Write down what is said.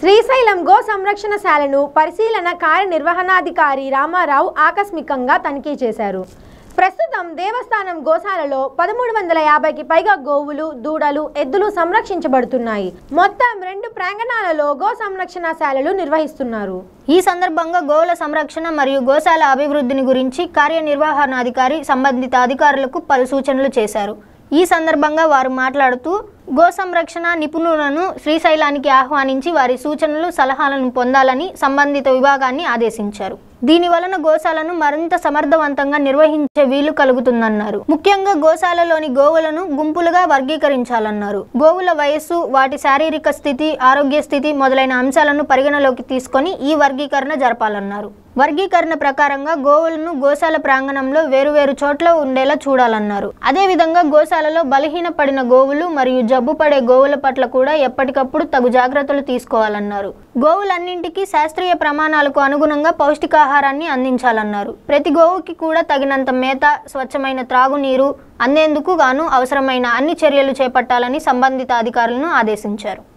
Srisailam go సంరక్షణశాలను పరిశీలన కార్యనిర్వహణాధికారి రామారావు ఆకస్మికంగా తనిఖీ చేశారు ప్రస్తుతం దేవస్థానం గోశాలలో పదమూడు వందల యాభైకి పైగా గోవులు దూడలు ఎద్దులు సంరక్షించబడుతున్నాయి మొత్తం రెండు ప్రాంగణాలలో గో సంరక్షణశాలలు నిర్వహిస్తున్నారు ఈ సందర్భంగా గోవుల సంరక్షణ మరియు గోశాల అభివృద్ధిని గురించి కార్యనిర్వహణాధికారి సంబంధిత అధికారులకు పలు సూచనలు చేశారు ఈ సందర్భంగా వారు మాట్లాడుతూ గో సంరక్షణ నిపుణులను శ్రీశైలానికి ఆహ్వానించి వారి సూచనలు సలహాలను పొందాలని సంబంధిత విభాగాన్ని ఆదేశించారు దీని వలన గోశాలను మరింత సమర్థవంతంగా నిర్వహించే వీలు కలుగుతుందన్నారు ముఖ్యంగా గోశాలలోని గోవులను గుంపులుగా వర్గీకరించాలన్నారు గోవుల వయస్సు వాటి శారీరక స్థితి ఆరోగ్య స్థితి మొదలైన అంశాలను పరిగణలోకి తీసుకొని ఈ వర్గీకరణ జరపాలన్నారు వర్గీకరణ ప్రకారంగా గోవులను గోశాల ప్రాంగణంలో వేరువేరు చోట్ల ఉండేలా చూడాలన్నారు అదేవిధంగా గోశాలలో బలహీనపడిన గోవులు మరియు జబ్బు పడే గోవుల పట్ల కూడా ఎప్పటికప్పుడు తగు జాగ్రత్తలు తీసుకోవాలన్నారు గోవులన్నింటికీ శాస్త్రీయ ప్రమాణాలకు అనుగుణంగా పౌష్టికాహారాన్ని అందించాలన్నారు ప్రతి గోవుకి కూడా తగినంత మేత స్వచ్ఛమైన త్రాగునీరు అందేందుకు గాను అవసరమైన అన్ని చర్యలు చేపట్టాలని సంబంధిత అధికారులను ఆదేశించారు